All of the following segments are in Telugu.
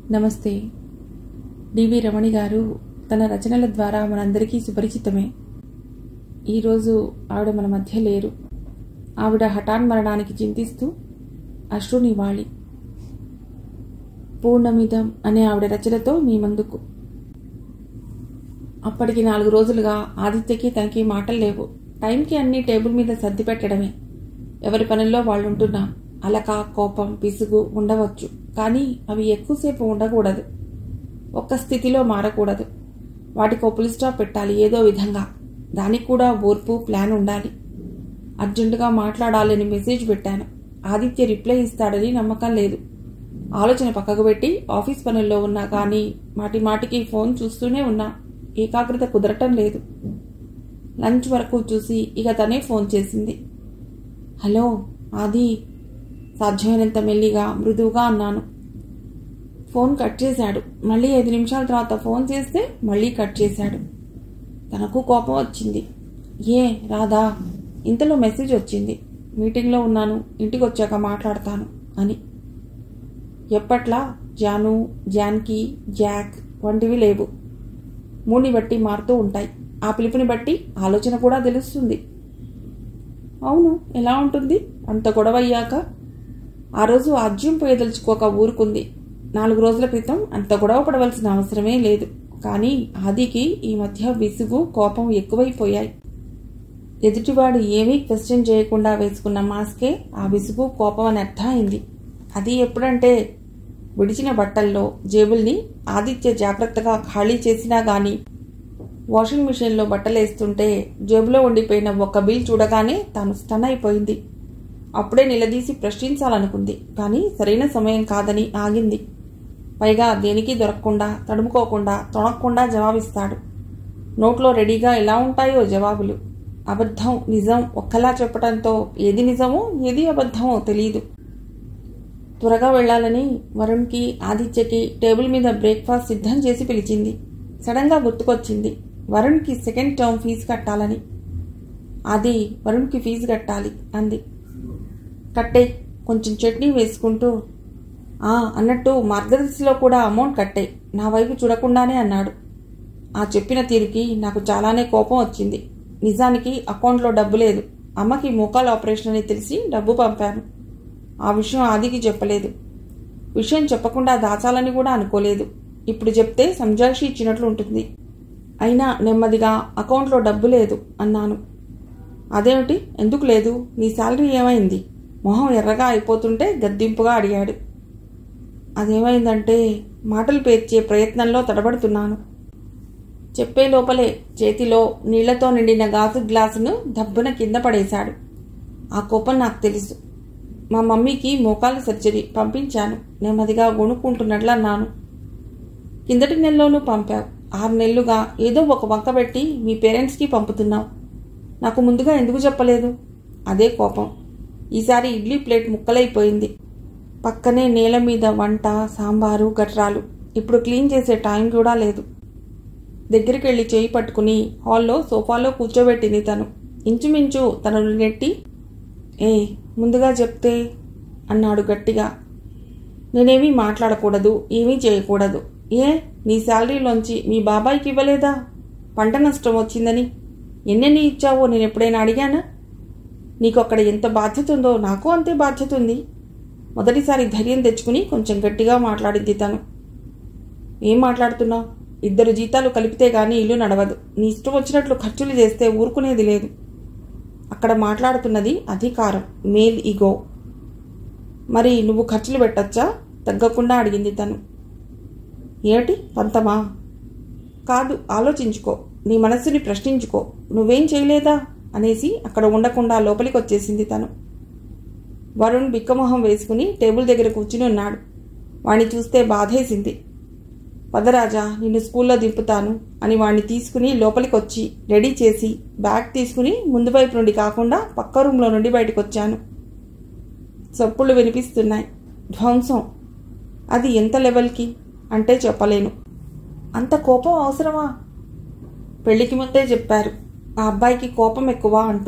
నమస్తే డివి రమణి గారు తన రచనల ద్వారా మనందరికీ సుపరిచితమే ఈరోజు ఆవిడ మన మధ్య లేరు ఆవిడ హఠాన్ మరణానికి చింతిస్తూ అశ్రునివాళి పూర్ణమిదం అనే ఆవిడ రచనతో మీ ముందుకు అప్పటికి నాలుగు రోజులుగా ఆదిత్యకి తనకి మాటలు లేవు టైంకి అన్ని టేబుల్ మీద సర్ది పెట్టడమే ఎవరి పనుల్లో వాళ్ళు ఉంటున్నాం అలక కోపం పిసుగు ఉండవచ్చు కానీ అవి ఎక్కువసేపు ఉండకూడదు ఒక్క స్థితిలో మారకూడదు వాటికి పులి స్టాప్ పెట్టాలి ఏదో విధంగా దానికి కూడా ఓర్పు ప్లాన్ ఉండాలి అర్జెంటుగా మాట్లాడాలని మెసేజ్ పెట్టాను ఆదిత్య రిప్లై ఇస్తాడని నమ్మకం లేదు ఆలోచన పక్కకు పెట్టి ఆఫీస్ పనుల్లో ఉన్నా కానీ మాటి మాటికి ఫోన్ చూస్తూనే ఉన్నా ఏకాగ్రత కుదరటం లేదు లంచ్ వరకు చూసి ఇక తనే ఫోన్ చేసింది హలో ఆది సాధ్యమైనంత మెల్లిగా మృదువుగా అన్నాను ఫోన్ కట్ చేశాడు మళ్ళీ ఐదు నిమిషాల తర్వాత ఫోన్ చేస్తే మళ్ళీ కట్ చేశాడు తనకు కోపం వచ్చింది ఏ రాదా ఇంతలో మెసేజ్ వచ్చింది మీటింగ్లో ఉన్నాను ఇంటికి వచ్చాక మాట్లాడతాను అని ఎప్పట్లా జాను జాన్కి జాక్ వంటివి లేవు మూని బట్టి మారుతూ ఉంటాయి ఆ పిలుపుని బట్టి ఆలోచన కూడా తెలుస్తుంది అవును ఎలా ఉంటుంది అంత గొడవ అయ్యాక ఆ రోజు ఆజ్యం పోయదలుచుకోక ఊరుకుంది నాలుగు రోజుల క్రితం అంత గొడవ పడవలసిన అవసరమే లేదు కానీ ఆదికి ఈ మధ్య విసుగు కోపం ఎక్కువైపోయాయి ఎదుటివాడు ఏమీ క్వశ్చన్ చేయకుండా వేసుకున్న మాస్కే ఆ విసుగు కోపం అని అర్థమైంది అది ఎప్పుడంటే విడిచిన బట్టల్లో జేబుల్ని ఆదిత్య జాగ్రత్తగా ఖాళీ చేసినా గాని వాషింగ్ మిషన్లో బట్టలేస్తుంటే జేబులో ఉండిపోయిన ఒక బిల్ చూడగానే తాను స్టన్ అయిపోయింది అప్పుడే నిలదీసి ప్రశ్నించాలనుకుంది కానీ సరైన సమయం కాదని ఆగింది పైగా దేనికి దొరకకుండా తడుముకోకుండా తొణక్కుండా జవాబిస్తాడు నోట్లో రెడీగా ఎలా ఉంటాయో జవాబులు అబద్ధం నిజం ఒక్కలా చెప్పడంతో ఏది నిజమో ఏది అబద్ధమో తెలియదు త్వరగా వెళ్లాలని వరుణ్కి ఆదిత్యకి టేబుల్ మీద బ్రేక్ఫాస్ట్ సిద్ధం చేసి పిలిచింది సడన్గా గుర్తుకొచ్చింది వరుణ్కి సెకండ్ టర్మ్ ఫీజు కట్టాలని అది వరుణ్కి ఫీజు కట్టాలి అంది కట్టే కొంచెం చట్నీ వేసుకుంటూ ఆ అన్నట్టు మార్గదర్శిలో కూడా అమౌంట్ కట్టే నా వైపు చూడకుండానే అన్నాడు ఆ చెప్పిన తీరుకి నాకు చాలానే కోపం వచ్చింది నిజానికి అకౌంట్లో డబ్బు లేదు అమ్మకి మోకాల ఆపరేషన్ అని తెలిసి డబ్బు పంపాను ఆ విషయం ఆదికి చెప్పలేదు విషయం చెప్పకుండా దాచాలని కూడా అనుకోలేదు ఇప్పుడు చెప్తే సంజాయిషి ఇచ్చినట్లు ఉంటుంది అయినా నెమ్మదిగా అకౌంట్లో డబ్బు లేదు అన్నాను అదేమిటి ఎందుకు లేదు నీ శాలరీ ఏమైంది మొహం ఎర్రగా అయిపోతుంటే గద్దింపుగా అడిగాడు అదేమైందంటే మాటలు పేర్చే ప్రయత్నంలో తడబడుతున్నాను చెప్పే లోపలే చేతిలో నీళ్లతో నిండిన గాజు గ్లాసును దబ్బున కింద పడేశాడు ఆ కోపం నాకు తెలుసు మా మమ్మీకి మోకాలు సర్జరీ పంపించాను నెమ్మదిగా గొణుక్కుంటున్నట్లు అన్నాను కిందటి నెలలోనూ పంపావు ఆరు నెలలుగా ఏదో ఒక వంక పెట్టి మీ పేరెంట్స్కి పంపుతున్నావు నాకు ముందుగా ఎందుకు చెప్పలేదు అదే కోపం ఈసారి ఇడ్లీ ప్లేట్ ముక్కలైపోయింది పక్కనే నేల మీద వంట సాంబారు గట్రాలు ఇప్పుడు క్లీన్ చేసే టైం కూడా లేదు దగ్గరికి వెళ్ళి చేయి పట్టుకుని హాల్లో సోఫాలో కూర్చోబెట్టింది తను ఇంచుమించు తనను నెట్టి ఏ ముందుగా చెప్తే అన్నాడు గట్టిగా నేనేమీ మాట్లాడకూడదు ఏమీ చేయకూడదు ఏ నీ శాలరీలోంచి మీ బాబాయ్కి ఇవ్వలేదా పంట నష్టం వచ్చిందని ఎన్నెన్ని ఇచ్చావో నేను ఎప్పుడైనా అడిగానా నీకు అక్కడ ఎంత బాధ్యత ఉందో నాకు అంతే బాధ్యత ఉంది మొదటిసారి ధైర్యం తెచ్చుకుని కొంచెం గట్టిగా మాట్లాడింది తను ఏం మాట్లాడుతున్నావు ఇద్దరు జీతాలు కలిపితే గానీ ఇల్లు నడవదు నీ ఇష్టం వచ్చినట్లు ఖర్చులు చేస్తే ఊరుకునేది లేదు అక్కడ మాట్లాడుతున్నది అధికారం మేల్ ఈగో మరి నువ్వు ఖర్చులు పెట్టచ్చా తగ్గకుండా అడిగింది తను ఏమిటి పంతమా కాదు ఆలోచించుకో నీ మనస్సుని ప్రశ్నించుకో నువ్వేం చేయలేదా అనేసి అక్కడ ఉండకుండా లోపలికి వచ్చేసింది తను వరుణ్ బిక్కమొహం వేసుకుని టేబుల్ దగ్గర కూర్చుని ఉన్నాడు వాణ్ణి చూస్తే బాధేసింది పదరాజా నిన్ను స్కూల్లో దింపుతాను అని వాణ్ణి తీసుకుని లోపలికి వచ్చి రెడీ చేసి బ్యాగ్ తీసుకుని ముందు వైపు నుండి కాకుండా పక్క రూమ్లో నుండి బయటకు వచ్చాను చప్పుళ్ళు వినిపిస్తున్నాయి ధ్వంసం అది ఎంత లెవెల్కి అంటే చెప్పలేను అంత కోపం అవసరమా పెళ్లికి ముందే చెప్పారు ఆ అబ్బాయికి కోపం ఎక్కువ అంటూ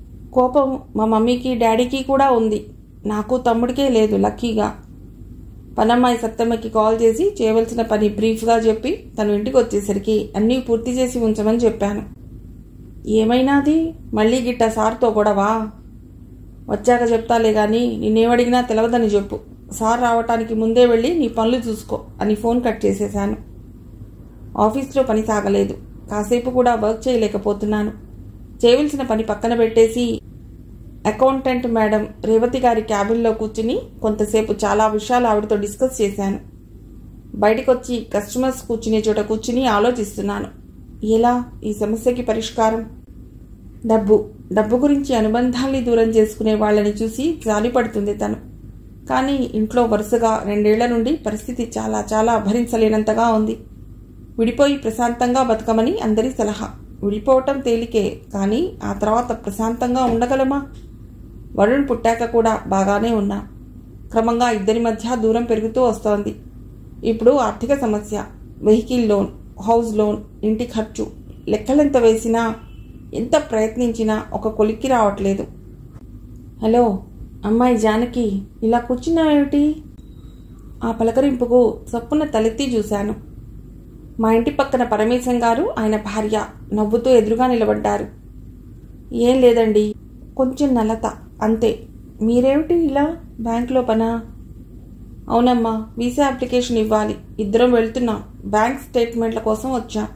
కోపం మా మమ్మీకి డాడీకి కూడా ఉంది నాకు తమ్ముడికే లేదు లక్కీగా పనమ్మాయి సత్తమ్మకి కాల్ చేసి చేయవలసిన పని బ్రీఫ్గా చెప్పి తను ఇంటికి వచ్చేసరికి అన్నీ పూర్తి చేసి ఉంచమని చెప్పాను ఏమైనాది మళ్ళీ గిట్ట సార్తో గొడవా వచ్చాక చెప్తాలే గాని నిన్నేమడిగినా తెలవదని చెప్పు సార్ రావటానికి ముందే వెళ్ళి నీ పనులు చూసుకో అని ఫోన్ కట్ చేసేశాను ఆఫీస్లో పని సాగలేదు కాసేపు కూడా వర్క్ చేయలేకపోతున్నాను చేయవలసిన పని పక్కన పెట్టేసి అకౌంటెంట్ మేడం రేవతి గారి క్యాబిన్లో కూర్చుని కొంతసేపు చాలా విషయాలు ఆవిడతో డిస్కస్ చేశాను బయటకొచ్చి కస్టమర్స్ కూర్చునే చోట కూర్చుని ఆలోచిస్తున్నాను ఎలా ఈ సమస్యకి పరిష్కారం డబ్బు డబ్బు గురించి అనుబంధాల్ని దూరం చేసుకునే వాళ్ళని చూసి జాలిపడుతుంది తను కానీ ఇంట్లో వరుసగా రెండేళ్ల నుండి పరిస్థితి చాలా చాలా భరించలేనంతగా ఉంది విడిపోయి ప్రశాంతంగా బతకమని అందరి సలహా విడిపోవటం తేలికే కానీ ఆ తర్వాత ప్రశాంతంగా ఉండగలమా వరుణ్ పుట్టాక కూడా బాగానే ఉన్నా క్రమంగా ఇద్దరి మధ్య దూరం పెరుగుతూ వస్తోంది ఇప్పుడు ఆర్థిక సమస్య వెహికల్ లోన్ హౌస్ లోన్ ఇంటి ఖర్చు లెక్కలెంత వేసినా ఎంత ప్రయత్నించినా ఒక కొలిక్కి రావట్లేదు హలో అమ్మాయి జానకి ఇలా కూర్చున్నావేమిటి ఆ పలకరింపుకు సప్పున తలెత్తి చూశాను మా ఇంటి పక్కన పరమేశం గారు ఆయన భార్య నవ్వుతూ ఎదురుగా నిలబడ్డారు ఏం లేదండి కొంచెం నలత అంతే మీరేమిటి ఇలా బ్యాంకులో పనా అవునమ్మా వీసా అప్లికేషన్ ఇవ్వాలి ఇద్దరం వెళ్తున్నాం బ్యాంక్ స్టేట్మెంట్ల కోసం వచ్చాం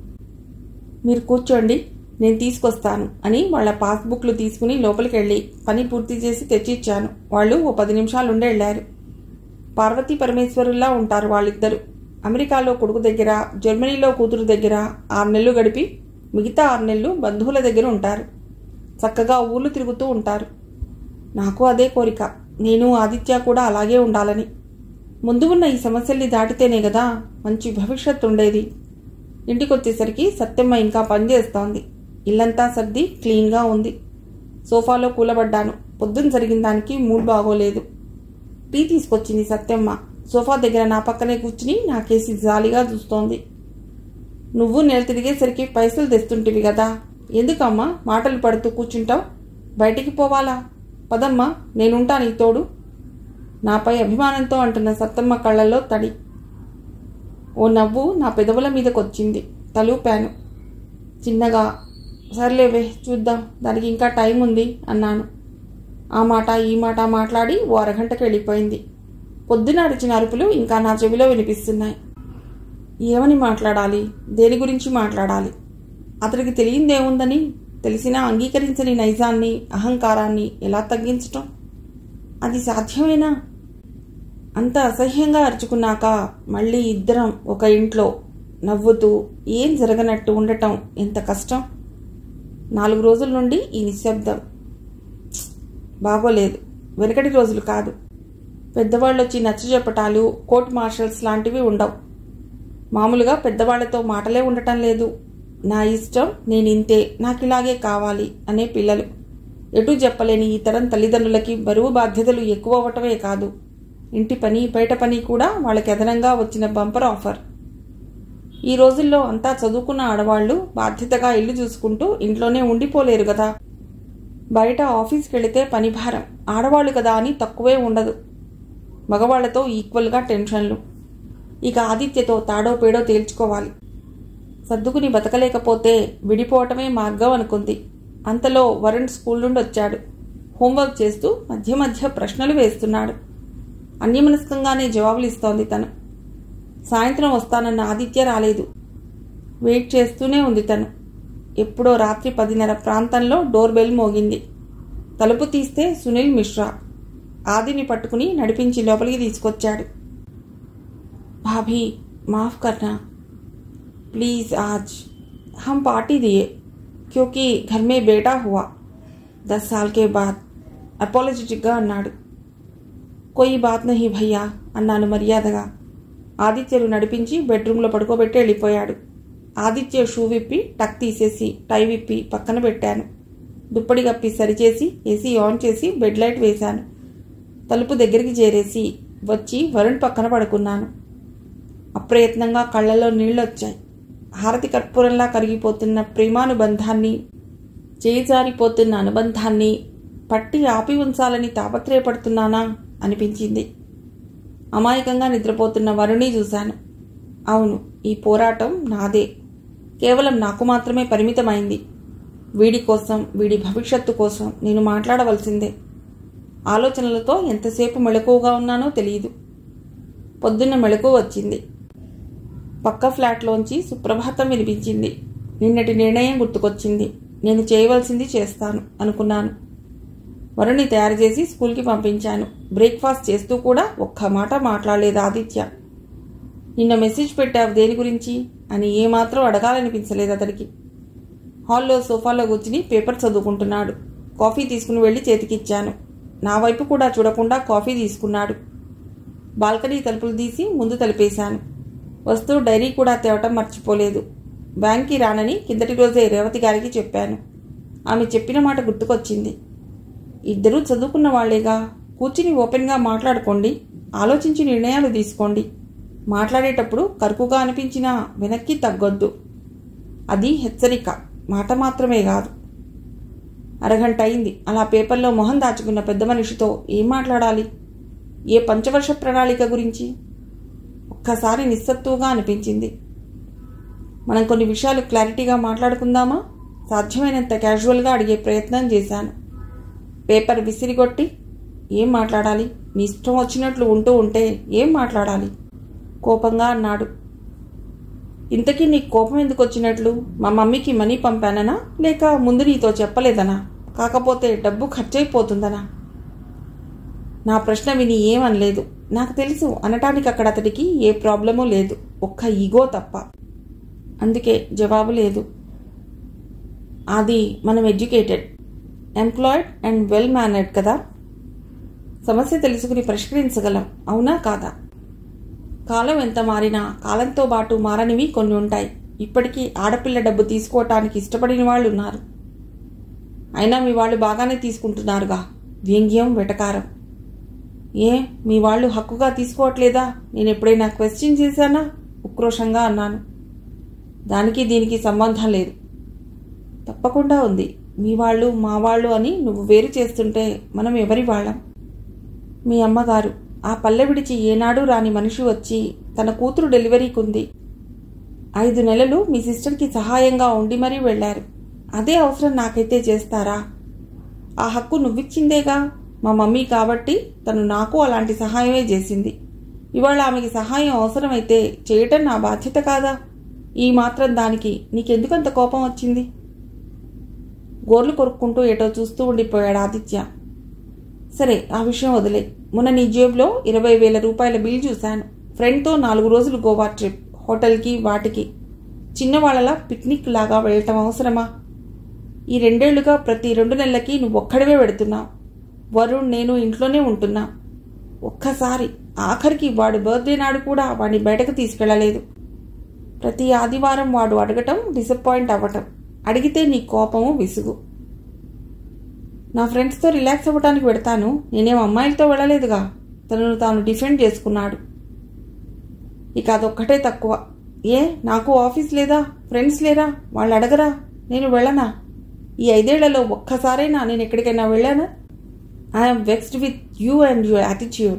మీరు కూర్చోండి నేను తీసుకొస్తాను అని వాళ్ళ పాస్బుక్లు తీసుకుని లోపలికి వెళ్ళి పని పూర్తి చేసి తెచ్చిచ్చాను వాళ్ళు ఓ పది నిమిషాలు ఉండి వెళ్ళారు పార్వతీ పరమేశ్వరుల్లా ఉంటారు వాళ్ళిద్దరు అమెరికాలో కొడుకు దగ్గర జర్మనీలో కూతురు దగ్గర ఆరు నెలలు గడిపి మిగతా ఆరు నెలలు బంధువుల దగ్గర ఉంటారు చక్కగా ఊళ్ళు తిరుగుతూ ఉంటారు నాకు అదే కోరిక నేను ఆదిత్య కూడా అలాగే ఉండాలని ముందు ఉన్న ఈ సమస్యల్ని దాటితేనే కదా మంచి భవిష్యత్తు ఉండేది ఇంటికొచ్చేసరికి సత్యమ్మ ఇంకా పనిచేస్తోంది ఇల్లంతా సర్ది క్లీన్గా ఉంది సోఫాలో కూలబడ్డాను పొద్దున జరిగిన దానికి మూడ్ బాగోలేదు టీ తీసుకొచ్చింది సత్యమ్మ సోఫా దగ్గర నా పక్కనే కూర్చుని నాకేసి జాలిగా చూస్తోంది నువ్వు నెల తిరిగేసరికి పైసలు తెస్తుంటివి కదా ఎందుకమ్మా మాటలు పడుతూ కూర్చుంటావు బయటికి పోవాలా పదమ్మా నేనుంటా నీ తోడు నాపై అభిమానంతో అంటున్న సత్తమ్మ కళ్ళల్లో తడి ఓ నవ్వు నా పెదవుల మీదకొచ్చింది తలూపాను చిన్నగా సర్లేవే చూద్దాం దానికి ఇంకా టైం ఉంది అన్నాను ఆ మాట ఈ మాట మాట్లాడి ఓ అరగంటకి వెళ్ళిపోయింది పొద్దున అరిచిన అరుపులు ఇంకా నా చెవిలో వినిపిస్తున్నాయి ఏమని మాట్లాడాలి దేని గురించి మాట్లాడాలి అతడికి తెలియందేముందని తెలిసినా అంగీకరించని నైజాన్ని అహంకారాన్ని ఎలా తగ్గించటం అది సాధ్యమేనా అంత అసహ్యంగా అరుచుకున్నాక మళ్ళీ ఇద్దరం ఒక ఇంట్లో నవ్వుతూ ఏం జరగనట్టు ఉండటం ఎంత కష్టం నాలుగు రోజుల నుండి ఈ నిశ్శబ్దం ప్చ్! బాగోలేదు వెనకటి రోజులు కాదు పెద్దవాళ్ళు వచ్చి నచ్చజెప్పటాలు కోర్ట్ మార్షల్స్ లాంటివి ఉండవు మామూలుగా పెద్దవాళ్లతో మాటలే ఉండటం లేదు నా ఇష్టం నేను ఇంతే నాకు ఇలాగే కావాలి అనే పిల్లలు ఎటు చెప్పలేని ఈ తరం తల్లిదండ్రులకి బరువు బాధ్యతలు ఎక్కువ అవ్వటమే కాదు ఇంటి పని బయట పని కూడా వాళ్ళకి అదనంగా వచ్చిన బంపర్ ఆఫర్ ఈ రోజుల్లో అంతా చదువుకున్న ఆడవాళ్లు బాధ్యతగా ఇల్లు చూసుకుంటూ ఇంట్లోనే ఉండిపోలేరు కదా బయట ఆఫీస్కి వెళితే పని భారం ఆడవాళ్ళు కదా అని తక్కువే ఉండదు మగవాళ్లతో ఈక్వల్గా టెన్షన్లు ఇక ఆదిత్యతో తాడో పేడో తేల్చుకోవాలి సర్దుకుని బతకలేకపోతే విడిపోవటమే మార్గం అనుకుంది అంతలో వరుణ్ స్కూల్ నుండి వచ్చాడు హోంవర్క్ చేస్తూ మధ్య మధ్య ప్రశ్నలు వేస్తున్నాడు అన్యమనస్కంగానే జవాబులు ఇస్తోంది తను సాయంత్రం వస్తానన్న ఆదిత్య రాలేదు వెయిట్ చేస్తూనే ఉంది తను ఎప్పుడో రాత్రి పదిన్నర ప్రాంతంలో డోర్ బెల్ మోగింది తలుపు తీస్తే సునీల్ మిశ్రా ఆదిని పట్టుకుని నడిపించి లోపలికి తీసుకొచ్చాడు भाभी माफ़ करना प्लीज़ आज हम पार्टी दिए क्योंकि घर में बेटा हुआ दस साल के बाद అపాలజెటిక్గా అన్నాడు కొయి బాత్ నహి భయ్యా అన్నాను మర్యాదగా ఆదిత్యను నడిపించి బెడ్రూమ్లో పడుకోబెట్టి వెళ్ళిపోయాడు ఆదిత్య షూ విప్పి టక్ తీసేసి టై విప్పి పక్కన పెట్టాను దుప్పటి కప్పి సరిచేసి ఏసీ ఆన్ చేసి బెడ్ లైట్ వేశాను తలుపు దగ్గరికి చేరేసి వచ్చి వరుణ్ పక్కన పడుకున్నాను అప్రయత్నంగా కళ్ళలో నీళ్ళొచ్చాయి హారతి కర్పూరంలా కరిగిపోతున్న ప్రేమానుబంధాన్ని చేజారిపోతున్న అనుబంధాన్ని పట్టి ఆపి ఉంచాలని తాపత్రయపడుతున్నానా అనిపించింది అమాయకంగా నిద్రపోతున్న వరుణి చూశాను అవును ఈ పోరాటం నాదే కేవలం నాకు మాత్రమే పరిమితమైంది వీడి కోసం వీడి భవిష్యత్తు కోసం నేను మాట్లాడవలసిందే ఆలోచనలతో ఎంతసేపు మెళకువగా ఉన్నానో తెలియదు పొద్దున్న మెళకు వచ్చింది పక్క ఫ్లాట్లోంచి సుప్రభాతం వినిపించింది నిన్నటి నిర్ణయం గుర్తుకొచ్చింది నేను చేయవలసింది చేస్తాను అనుకున్నాను వరుణ్ణి తయారు చేసి స్కూల్కి పంపించాను బ్రేక్ఫాస్ట్ చేస్తూ కూడా ఒక్క మాట మాట్లాడలేదు ఆదిత్య నిన్న మెసేజ్ పెట్టావు దేని గురించి అని ఏమాత్రం అడగాలనిపించలేదు అతడికి హాల్లో సోఫాలో కూర్చుని పేపర్ చదువుకుంటున్నాడు కాఫీ తీసుకుని వెళ్ళి చేతికిచ్చాను నా వైపు కూడా చూడకుండా కాఫీ తీసుకున్నాడు బాల్కనీ తలుపులు తీసి ముందు తలిపేశాను వస్తూ డైరీ కూడా తేవటం మర్చిపోలేదు బ్యాంక్కి రానని కిందటి రోజే రేవతి గారికి చెప్పాను ఆమె చెప్పిన మాట గుర్తుకొచ్చింది ఇద్దరూ చదువుకున్న వాళ్లేగా కూర్చుని ఓపెన్గా మాట్లాడుకోండి ఆలోచించి నిర్ణయాలు తీసుకోండి మాట్లాడేటప్పుడు కరుకుగా అనిపించినా వెనక్కి తగ్గొద్దు అది హెచ్చరిక మాట మాత్రమే కాదు అరగంట అయింది అలా పేపర్లో మొహం దాచుకున్న పెద్ద మనిషితో ఏం మాట్లాడాలి ఏ పంచవర్ష ప్రణాళిక గురించి ఒక్కసారి నిస్సత్తుగా అనిపించింది మనం కొన్ని విషయాలు క్లారిటీగా మాట్లాడుకుందామా సాధ్యమైనంత క్యాజువల్గా అడిగే ప్రయత్నం చేశాను పేపర్ విసిరిగొట్టి ఏం మాట్లాడాలి నీ ఇష్టం వచ్చినట్లు ఉంటూ ఉంటే ఏం మాట్లాడాలి కోపంగా అన్నాడు ఇంతకీ నీకు కోపం ఎందుకు వచ్చినట్లు మా మమ్మీకి మనీ పంపాననా లేక ముందు నీతో చెప్పలేదనా కాకపోతే డబ్బు ఖర్చయిపోతుందనా నా ప్రశ్న విని ఏమనలేదు నాకు తెలుసు అనటానికి అక్కడ అతడికి ఏ ప్రాబ్లమూ లేదు ఒక్క ఈగో తప్ప అందుకే జవాబు లేదు అది మనం educated employed and well mannered కదా సమస్య తెలుసుకుని పరిష్కరించగలం అవునా కాదా కాలం ఎంత మారినా కాలంతో పాటు మారనివి కొన్ని ఉంటాయి ఇప్పటికీ ఆడపిల్ల డబ్బు తీసుకోవటానికి ఇష్టపడిన వాళ్ళు ఉన్నారు అయినా మీ వాళ్ళు బాగానే తీసుకుంటున్నారుగా వ్యంగ్యం వెటకారం ఏ మీ వాళ్ళు హక్కుగా తీసుకోవట్లేదా నేను ఎప్పుడైనా క్వశ్చన్ చేశానా ఉక్రోషంగా అన్నాను దానికి దీనికి సంబంధం లేదు తప్పకుండా ఉంది మీ వాళ్ళు మా వాళ్ళు అని నువ్వు వేరు చేస్తుంటే మనం ఎవరి వాళ్ళం మీ అమ్మగారు ఆ పల్లె విడిచి ఏనాడు రాని మనిషి వచ్చి తన కూతురు డెలివరీకి ఉంది ఐదు నెలలు మీ సిస్టర్కి సహాయంగా ఉండి మరీ వెళ్లారు అదే అవసరం నాకైతే చేస్తారా ఆ హక్కు నువ్విచ్చిందేగా మా మమ్మీ కాబట్టి తను నాకు అలాంటి సహాయమే చేసింది ఇవాళ ఆమెకి సహాయం అవసరమైతే చేయటం నా బాధ్యత కాదా ఈ మాత్రం దానికి నీకెందుకంత కోపం వచ్చింది గోర్లు కొరుక్కుంటూ ఏటో చూస్తూ ఉండిపోయాడు ఆదిత్య సరే ఆ విషయం వదిలే మొన్న నీ జేబులో ఇరవై వేల రూపాయల బిల్ చూశాను ఫ్రెండ్తో నాలుగు రోజులు గోవా ట్రిప్ హోటల్కి వాటికి చిన్నవాళ్ళలా పిక్నిక్ లాగా వెళ్ళటం అవసరమా ఈ రెండేళ్లుగా ప్రతి రెండు నెలలకి నువ్వు ఒక్కడివే పెడుతున్నావు వరుణ్ నేను ఇంట్లోనే ఉంటున్నా ఒక్కసారి ఆఖరికి వాడి బర్త్డే నాడు కూడా వాడిని బయటకు తీసుకెళ్లలేదు ప్రతి ఆదివారం వాడు అడగటం డిసప్పాయింట్ అవ్వటం అడిగితే నీ కోపము విసుగు నా ఫ్రెండ్స్తో రిలాక్స్ అవ్వడానికి పెడతాను నేనేం అమ్మాయిలతో వెళ్ళలేదుగా తనను తాను డిఫెండ్ చేసుకున్నాడు ఇక అదొక్కటే తక్కువ ఏ నాకు ఆఫీస్ లేదా ఫ్రెండ్స్ లేరా వాళ్ళు అడగరా నేను వెళ్ళనా ఈ ఐదేళ్లలో ఒక్కసారైనా నేను ఎక్కడికైనా వెళ్ళానా I'm vexed with you and your attitude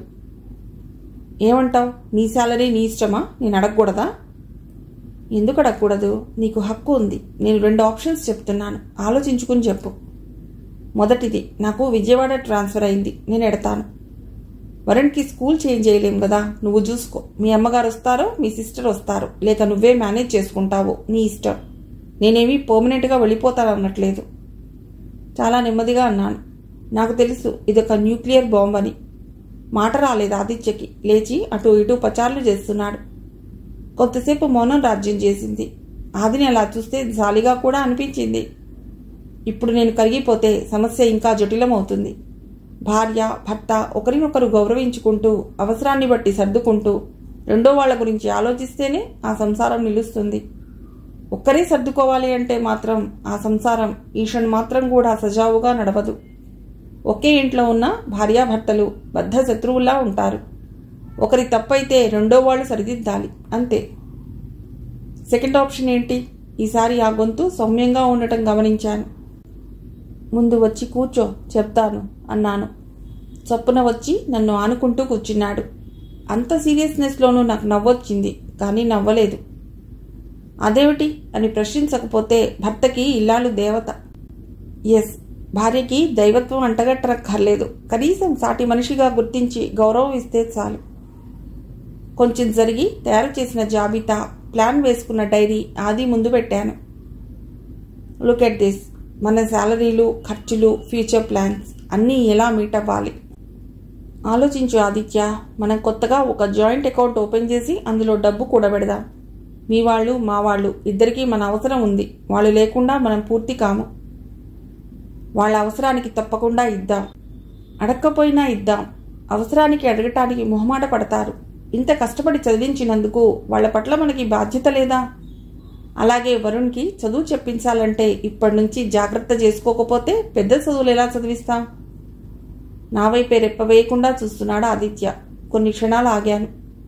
ఏమంటావు నీ శాలరీ నీ ఇష్టమా నేను అడగకూడదా ఎందుకు అడగకూడదు నీకు హక్కు ఉంది నేను రెండు ఆప్షన్స్ చెప్తున్నాను ఆలోచించుకుని చెప్పు మొదటిది నాకు విజయవాడ ట్రాన్స్ఫర్ అయింది నేను ఎడతాను వరుణ్కి స్కూల్ చేంజ్ చేయలేం కదా నువ్వు చూసుకో మీ అమ్మగారు వస్తారో మీ సిస్టర్ వస్తారో లేక నువ్వే మేనేజ్ చేసుకుంటావో నీ ఇష్టం నేనేమీ పర్మనెంట్గా వెళ్ళిపోతానన్నట్లేదు చాలా నెమ్మదిగా అన్నాను నాకు తెలుసు ఇదొక న్యూక్లియర్ బాంబ్ అని మాట రాలేదు ఆదిత్యకి లేచి అటు ఇటు పచార్లు చేస్తున్నాడు కొంతసేపు మౌనం రాజ్యం చేసింది ఆదిని అలా చూస్తే జాలిగా కూడా అనిపించింది ఇప్పుడు నేను కరిగిపోతే సమస్య ఇంకా జటిలమవుతుంది భార్య భర్త ఒకరినొకరు గౌరవించుకుంటూ అవసరాన్ని బట్టి సర్దుకుంటూ రెండో వాళ్ళ గురించి ఆలోచిస్తేనే ఆ సంసారం నిలుస్తుంది ఒక్కరే సర్దుకోవాలి అంటే మాత్రం ఆ సంసారం ఈషన్ మాత్రం కూడా సజావుగా నడవదు ఒకే ఇంట్లో ఉన్న భార్యాభర్తలు బద్ధ శత్రువుల్లా ఉంటారు ఒకరి తప్పైతే రెండో వాళ్ళు సరిదిద్దాలి అంతే సెకండ్ ఆప్షన్ ఏంటి ఈసారి ఆ గొంతు సౌమ్యంగా ఉండటం గమనించాను ముందు వచ్చి కూర్చో చెప్తాను అన్నాను చప్పున వచ్చి నన్ను ఆనుకుంటూ కూర్చున్నాడు అంత సీరియస్నెస్లోనూ నాకు నవ్వొచ్చింది కానీ నవ్వలేదు అదేమిటి అని ప్రశ్నించకపోతే భర్తకి ఇల్లాలు దేవత ఎస్ భార్యకి దైవత్వం అంటగట్టరక్కర్లేదు కనీసం సాటి మనిషిగా గుర్తించి గౌరవం ఇస్తే చాలు కొంచెం జరిగి తయారు చేసిన జాబితా ప్లాన్ వేసుకున్న డైరీ ఆది ముందు పెట్టాను లుక్ ఎట్ దిస్ మన శాలరీలు ఖర్చులు ఫ్యూచర్ ప్లాన్స్ అన్నీ ఎలా మీట్ అవ్వాలి ఆలోచించు ఆదిత్య మనం కొత్తగా ఒక జాయింట్ అకౌంట్ ఓపెన్ చేసి అందులో డబ్బు కూడబెడదాం మీ వాళ్ళు మా వాళ్ళు ఇద్దరికీ మన అవసరం ఉంది వాళ్ళు లేకుండా మనం పూర్తి కాము వాళ్ళ అవసరానికి తప్పకుండా ఇద్దాం అడక్కపోయినా ఇద్దాం అవసరానికి అడగటానికి మొహమాట పడతారు ఇంత కష్టపడి చదివించినందుకు వాళ్ళ పట్ల మనకి బాధ్యత లేదా అలాగే వరుణ్కి చదువు చెప్పించాలంటే ఇప్పటి నుంచి జాగ్రత్త చేసుకోకపోతే పెద్ద చదువులు ఎలా చదివిస్తాం నా వైపే రెప్పవేయకుండా చూస్తున్నాడు ఆదిత్య కొన్ని క్షణాలు ఆగాను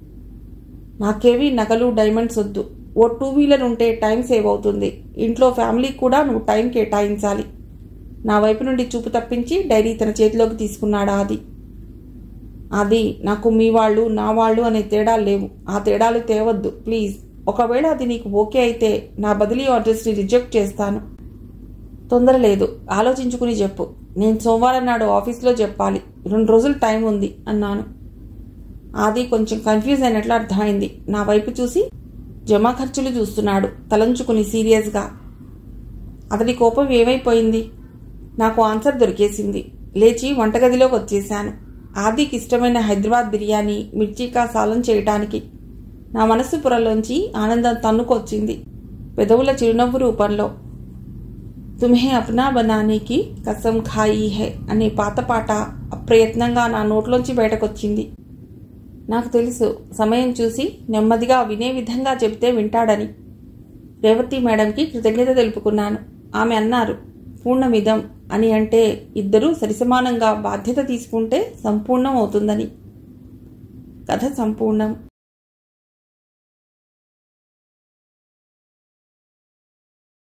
నాకేవి నగలు డైమండ్స్ వద్దు ఓ టూ వీలర్ ఉంటే టైం సేవ్ అవుతుంది ఇంట్లో ఫ్యామిలీకి కూడా నువ్వు టైం కేటాయించాలి నా వైపు నుండి చూపు తప్పించి డైరీ తన చేతిలోకి తీసుకున్నాడు ఆది అది నాకు మీ వాళ్ళు నా వాళ్ళు అనే తేడాలు లేవు ఆ తేడాలు తేవద్దు ప్లీజ్ ఒకవేళ అది నీకు ఓకే అయితే నా బదిలీ అడ్రస్ని రిజెక్ట్ చేస్తాను తొందర లేదు ఆలోచించుకుని చెప్పు నేను సోమవారం నాడు ఆఫీస్లో చెప్పాలి రెండు రోజులు టైం ఉంది అన్నాను ఆది కొంచెం కన్ఫ్యూజ్ అయినట్లు అర్థమైంది నా వైపు చూసి జమా ఖర్చులు చూస్తున్నాడు తలంచుకుని సీరియస్గా అతడి కోపం ఏమైపోయింది నాకు ఆన్సర్ దొరికేసింది లేచి వంటగదిలోకి వచ్చేశాను ఆదికి ఇష్టమైన హైదరాబాద్ బిర్యానీ మిర్చికా సాలం చేయటానికి నా మనస్సు పొరలోంచి ఆనందం తన్నుకొచ్చింది పెదవుల చిరునవ్వు రూపంలో తుమ్హే అప్నా బనానీకి కసం ఖాయి హే అనే పాత పాట అప్రయత్నంగా నా నోట్లోంచి బయటకొచ్చింది నాకు తెలుసు సమయం చూసి నెమ్మదిగా వినే విధంగా చెబితే వింటాడని రేవతి మేడంకి కృతజ్ఞత తెలుపుకున్నాను ఆమె అన్నారు పూర్ణమిదం అని అంటే ఇద్దరూ సరిసమానంగా బాధ్యత తీసుకుంటే సంపూర్ణం అవుతుందని కథ సంపూర్ణం